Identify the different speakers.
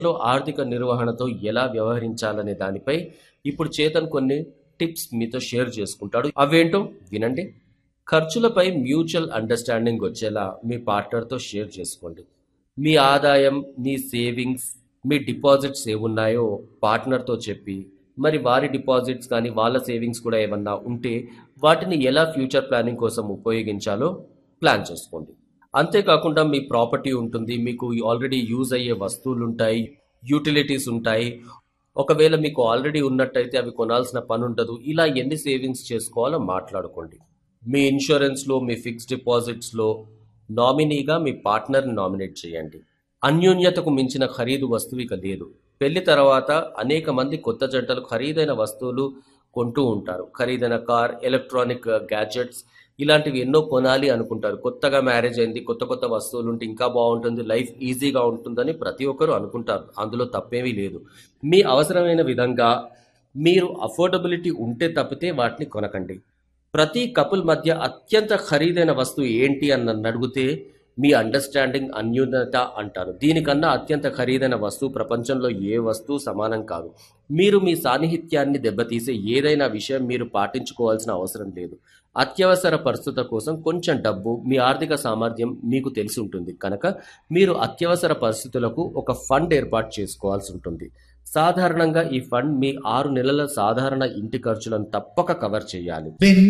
Speaker 1: లో ఆర్థిక నిర్వహణతో ఎలా వ్యవహరించాలనే దానిపై ఇప్పుడు చేతన్ కొన్ని టిప్స్ మీతో షేర్ చేసుకుంటాడు అవేంటో వినండి ఖర్చులపై మ్యూచువల్ అండర్స్టాండింగ్ వచ్చేలా మీ పార్ట్నర్తో షేర్ చేసుకోండి మీ ఆదాయం మీ సేవింగ్స్ మీ డిపాజిట్స్ ఏమున్నాయో పార్ట్నర్తో చెప్పి మరి వారి డిపాజిట్స్ కానీ వాళ్ళ సేవింగ్స్ కూడా ఏమన్నా ఉంటే వాటిని ఎలా ఫ్యూచర్ ప్లానింగ్ కోసం ఉపయోగించాలో ప్లాన్ చేసుకోండి అంతేకాకుండా మీ ప్రాపర్టీ ఉంటుంది మీకు ఆల్రెడీ యూజ్ అయ్యే వస్తువులు ఉంటాయి యూటిలిటీస్ ఉంటాయి ఒకవేళ మీకు ఆల్రెడీ ఉన్నట్టయితే అవి కొనాల్సిన పని ఉండదు ఇలా ఎన్ని సేవింగ్స్ చేసుకోవాలో మాట్లాడుకోండి మీ ఇన్సూరెన్స్లో మీ ఫిక్స్డ్ డిపాజిట్స్లో నామినీగా మీ పార్ట్నర్ని నామినేట్ చేయండి అన్యోన్యతకు మించిన ఖరీదు వస్తువు ఇక లేదు పెళ్లి తర్వాత అనేక మంది కొత్త జంటలు ఖరీదైన వస్తువులు కొంటూ ఉంటారు ఖరీదైన కార్ ఎలక్ట్రానిక్ గ్యాడ్జెట్స్ ఇలాంటివి ఎన్నో కొనాలి అనుకుంటారు కొత్తగా మ్యారేజ్ అయింది కొత్త కొత్త వస్తువులు ఉంటే ఇంకా బాగుంటుంది లైఫ్ ఈజీగా ఉంటుందని ప్రతి ఒక్కరూ అనుకుంటారు అందులో తప్పేమీ లేదు మీ అవసరమైన విధంగా మీరు అఫోర్డబిలిటీ ఉంటే తప్పితే వాటిని కొనకండి ప్రతి కపుల్ మధ్య అత్యంత ఖరీదైన వస్తువు ఏంటి అని నన్ను అడిగితే మీ అండర్స్టాండింగ్ అన్యూనత అంటారు దీనికన్నా అత్యంత ఖరీదైన వస్తువు ప్రపంచంలో ఏ వస్తువు సమానం కాదు మీరు మీ సాన్నిహిత్యాన్ని దెబ్బతీసే ఏదైనా విషయం మీరు పాటించుకోవాల్సిన అవసరం లేదు అత్యవసర పరిస్థితుల కోసం కొంచెం డబ్బు మీ ఆర్థిక సామర్థ్యం మీకు తెలిసి ఉంటుంది కనుక మీరు అత్యవసర పరిస్థితులకు ఒక ఫండ్ ఏర్పాటు చేసుకోవాల్సి ఉంటుంది సాధారణంగా ఈ ఫండ్ మీ ఆరు నెలల సాధారణ ఇంటి ఖర్చులను తప్పక కవర్ చేయాలి
Speaker 2: Bin